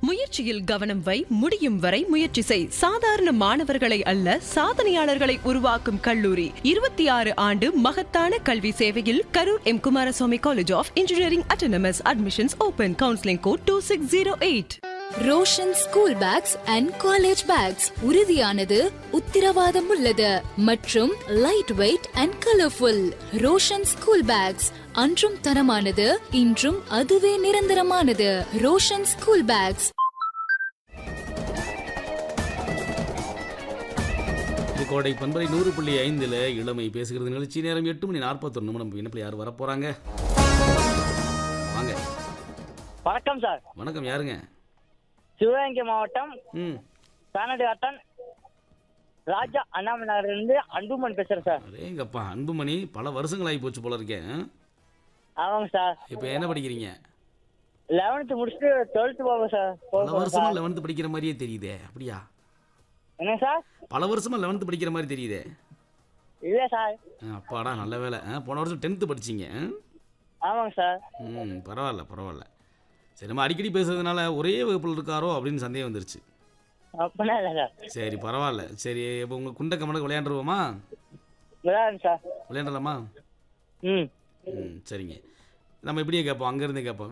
முயற்சியில் கவனம் வை முடியும் வரை முயற்சி செய் சாதாரண மாணவர்களை அல்ல சாதனையாளர்களை உருவாக்கும் கல்லூரி இருபத்தி ஆறு ஆண்டு மகத்தான கல்வி சேவையில் Karur M Kumaraswamy college of engineering autonomous admissions open counselling code two six zero eight Roshan school bags and college bags உறுதியானது உத்திரவாதம் உள்ளது மற்றும் light weight and colourful Roshan school bags அன்றும் தரமானது இன்றும் அதுவே நிரந்தரமானது ரோஷன் ஸ்கூல் பேக்ஸ் இது கோடை பண்பலை நூறு புள்ளி ஐந்தில் இளமை பேசுகிறது நிகழ்ச்சி நேரம் எட்டு மணி நாற்பத்தொன்று நிமிடம் இனப்பில் யார் வரப்போகிறாங்க வாங்க வணக்கம் சார் வணக்கம் யாருங்க சிவகங்கை மாவட்டம் ம் கானடி வட்டம் ராஜா அண்ணாமலை நகர்லேருந்து அன்புமன் பேசுறேன் சார் அதேங்கப்பா அன்புமணி பல வருஷங்களாகி போச்சு போல இருக்கேன் ஆமாங்க சார் இப்போ என்ன படிக்கிறீங்க லெவன்த்து முடிச்சுட்டு டுவெல்த்து போவோம் சார் பல போக போறேன் வருஷமா சார். லெவன்த்து படிக்கிற மாதிரியே தெரியுதே அப்படியா என்ன சார் பல வருஷமா லெவன்த்து படிக்கிற மாதிரி தெரியுதே இல்ல சார் ஆ, அப்பாடா நல்ல வேலை ஆ, போன வருஷம் டென்த்து படிச்சீங்க ஆ? ஆமாங்க சார் ம் பரவாயில்ல பரவாயில்ல சரி நம்ம அடிக்கடி பேசுறதுனால ஒரே வகுப்பில் இருக்காரோ அப்படின்னு சந்தேகம் வந்துருச்சு அப்படின்னா இல்லை சார் சரி பரவாயில்ல சரி இப்போ உங்கள் குண்ட கமலுக்கு விளையாண்டுருவோமா விளையாடுங்க சார் விளையாடலாமா ம் ம் சரிங்க நம்ம இப்படியே கேட்போம் அங்கேருந்தே கேட்போம்